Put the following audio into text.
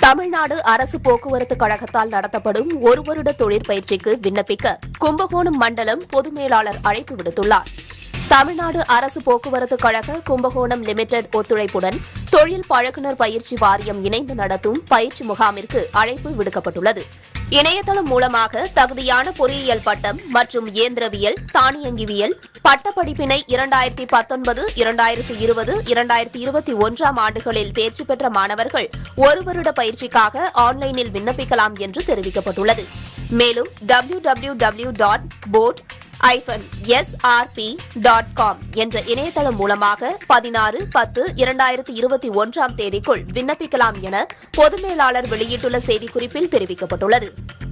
தமிழ்நாடு அரசு போக்குவரத்து கழகத்தால் நடத்தப்படும் ஒரு வருட தொழிற்பயிற்சிக்கு விண்ணப்பிக்க கும்பகோணம் மண்டலம் பொது மேலாளர் அழைப்பு விடுத்துள்ளார் தமிழ்நாடு அரசு போக்குவரத்து கழக கும்பகோணம் லிமிடெட் ஒத்துழைப்புடன் தொழில் பழகுனர் பயிற்சி வாரியம் இணைந்து நடத்தும் பயிற்சி முகாமிற்கு அழைப்பு விடுக்கப்பட்டுள்ளது இணையதளம் மூலமாக தகுதியான பொறியியல் பட்டம் மற்றும் இயந்திரவியல் தானியங்கிவியல் பட்டப்படிப்பினை இரண்டாயிரத்தி பத்தொன்பது இரண்டாயிரத்தி இருபது இரண்டாயிரத்தி இருபத்தி ஒன்றாம் ஆண்டுகளில் தேர்ச்சி பெற்ற மாணவர்கள் ஒரு வருட பயிற்சிக்காக ஆன்லைனில் விண்ணப்பிக்கலாம் என்று தெரிவிக்கப்பட்டுள்ளது மேலும் டபிள்யூ டபிள்யூ டபிள்யூ டாட் போட் ஐபன் எஸ்ஆர்பி டாட் காம் என்ற இணையதளம் மூலமாக பதினாறு பத்து இரண்டாயிரத்தி இருபத்தி ஒன்றாம் தேதிக்குள் விண்ணப்பிக்கலாம் என பொது மேலாளர் வெளியிட்டுள்ள செய்திக்குறிப்பில் தெரிவிக்கப்பட்டுள்ளது